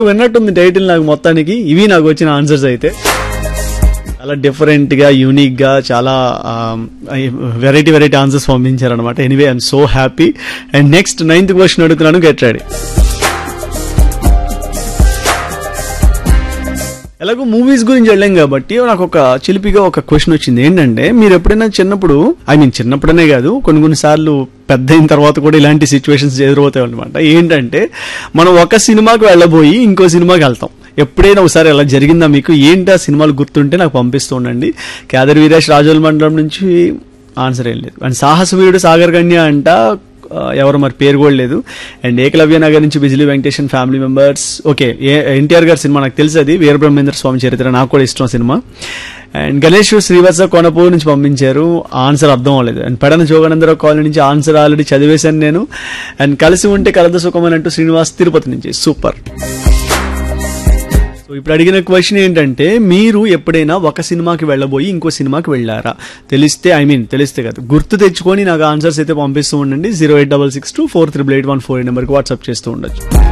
విన్నట్టుంది title నాకు మొత్తానికి ఇవి నాకు వచ్చిన ఆన్సర్స్ అయితే చాలా డిఫరెంట్ గా యూనిక్ గా చాలా వెరైటీ వెరైటీ ఆన్సర్స్ పంపించారనమాట anyway I'm so happy and next ninth question అడుగుతున్నాను గెట్ రెడీ ఎలాగో మూవీస్ గురించి వెళ్ళాం కాబట్టి నాకు ఒక చిలిపిగా ఒక క్వశ్చన్ వచ్చింది ఏంటంటే మీరు ఎప్పుడైనా చిన్నప్పుడు ఐ మీన్ చిన్నప్పుడనే కాదు కొన్ని కొన్ని సార్లు పెద్ద అయిన తర్వాత కూడా ఇలాంటి సిచ్యువేషన్స్ ఎదురవుతాయి అనమాట ఏంటంటే మనం ఒక సినిమాకి వెళ్ళబోయి ఇంకో సినిమాకి వెళ్తాం ఎప్పుడైనా ఒకసారి అలా జరిగిందా మీకు ఏంటి ఆ సినిమాలు గుర్తుంటే నాకు పంపిస్తూ ఉండండి కేదర్ వీరేష్ రాజోల్ మండలం నుంచి ఆన్సర్ ఏం లేదు అండ్ సాహస వీరుడు సాగర్ కన్య అంట ఆ, ఎవరు మరి పేరు కూడా లేదు అండ్ ఏకలవ్య నగర్ నుంచి Bijili Venkatesan family members okay NTR గారి సినిమా నాకు తెలుసు అది వీరబ్రహ్మేంద్ర స్వామి చరిత్ర నాకు కూడా ఇష్టం సినిమా అండ్ గణేష్ శ్రీవత్స కొనపూర్ నుంచి పంపించారు ఆన్సర్ అర్థం అవ్వలేదు అండ్ పెడన జోగానందరావు కాలనీ నుంచి ఆన్సర్ ఆల్రెడీ చదివేశాను నేను అండ్ కలిసి ఉంటే కలద సుఖం అని అంటూ శ్రీనివాస్ తిరుపతి నుంచి సూపర్ సో ఇప్పుడు అడిగిన క్వశ్చన్ ఏంటంటే మీరు ఎప్పుడైనా ఒక సినిమాకి వెళ్ళబోయి ఇంకో సినిమాకి వెళ్ళారా తెలిస్తే ఐ మీన్ తెలిస్తే కదా గుర్తు తెచ్చుకొని నాకు ఆన్సర్స్ అయితే పంపిస్తూ ఉండండి zero eight double six two four triple eight one four నెంబర్కి వాట్సాప్ చేస్తూ ఉండొచ్చు